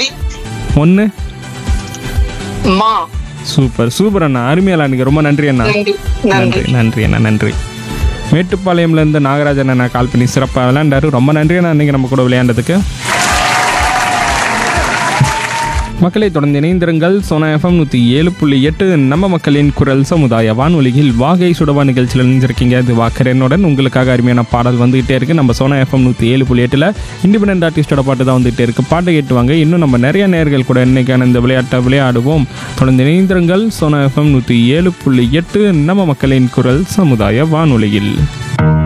ஐ ஒன்று மா super super அண்ணா அருமையா விளையாடுங்க ரொம்ப நன்றி அண்ணா நன்றி நன்றி நன்றி நன்றி அண்ணா நன்றி மேட்டுப்பாளையம்லேருந்து நாகராஜன் அண்ணா கால் பண்ணி சிறப்பாக விளையாண்டாரு ரொம்ப நன்றி அண்ணா நீங்கள் நம்ம கூட விளையாண்டதுக்கு மக்களை தொடர்ந்து இணைந்திருங்கள் சோனா எஃப்எம் நூற்றி ஏழு புள்ளி எட்டு நம்ம மக்களின் குரல் சமுதாய வானொலியில் வாகை சுடவா நிகழ்ச்சியில் இணைஞ்சிருக்கீங்க இது வாக்கரனுடன் உங்களுக்காக அருமையான பாடல் வந்துகிட்டே இருக்கு நம்ம சோனா எஃப்எம் நூற்றி ஏழு புள்ளி எட்டில் இண்டிபெண்ட் ஆர்டிஸ்டோட பாட்டு தான் வந்துகிட்டே இருக்கு பாட்டை கேட்டுவாங்க இன்னும் நம்ம நிறைய நேர்கள் கூட இன்னைக்கான இந்த விளையாட்டை விளையாடுவோம் தொடர்ந்து இணைந்திருங்கள் சோனா எஃப்எம் நூற்றி ஏழு புள்ளி எட்டு நம்ம மக்களின் குரல் சமுதாய வானொலியில்